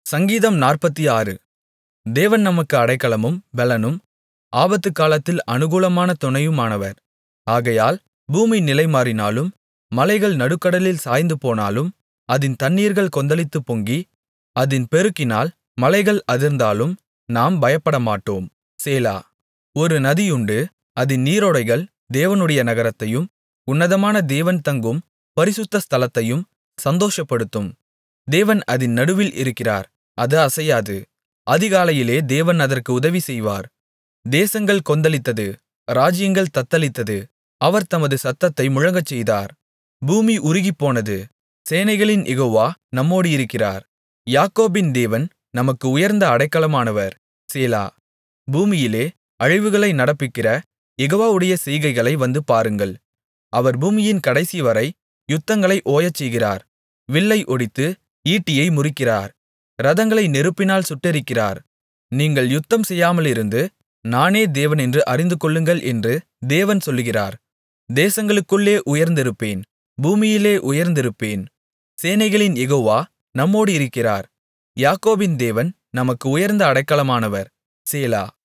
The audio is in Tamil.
சங்கீதம் நாற்பத்தாறு தேவன் நமக்கு அடைக்கலமும் பெலனும் ஆபத்துக்காலத்தில் அனுகூலமான துணையுமானவர் ஆகையால் பூமி நிலைமாறினாலும் மலைகள் நடுக்கடலில் சாய்ந்துபோனாலும் அதின் தண்ணீர்கள் கொந்தளித்துப் பொங்கி அதின் பெருக்கினால் மலைகள் அதிர்ந்தாலும் நாம் பயப்படமாட்டோம் சேலா ஒரு நதியுண்டு அதின் நீரோடைகள் தேவனுடைய நகரத்தையும் உன்னதமான தேவன் தங்கும் பரிசுத்த ஸ்தலத்தையும் சந்தோஷப்படுத்தும் தேவன் அதின் நடுவில் இருக்கிறார் அது அசையாது அதிகாலையிலே தேவன் அதற்கு உதவி செய்வார் தேசங்கள் கொந்தளித்தது ராஜ்யங்கள் தத்தளித்தது அவர் தமது சத்தத்தை முழங்கச்செய்தார் பூமி உருகிப்போனது சேனைகளின் யெகோவா நம்மோடு இருக்கிறார் யாக்கோபின் தேவன் நமக்கு உயர்ந்த அடைக்கலமானவர் சேலா பூமியிலே அழிவுகளை நடப்பிக்கிற யெகோவாவுடைய செய்கைகளை வந்து பாருங்கள் அவர் பூமியின் கடைசிவரை யுத்தங்களை ஓயச்செய்கிறார் வில்லை ஒடித்து ஈட்டியை முறிக்கிறார் இரதங்களை நெருப்பினால் சுட்டெரிக்கிறார் நீங்கள் யுத்தம் செய்யாமலிருந்து நானே தேவனென்று அறிந்துகொள்ளுங்கள் என்று தேவன் சொல்லுகிறார் தேசங்களுக்குள்ளே உயர்ந்திருப்பேன் பூமியிலே உயர்ந்திருப்பேன் சேனைகளின் யெகோவா நம்மோடு இருக்கிறார் யாக்கோபின் தேவன் நமக்கு உயர்ந்த அடைக்கலமானவர் சேலா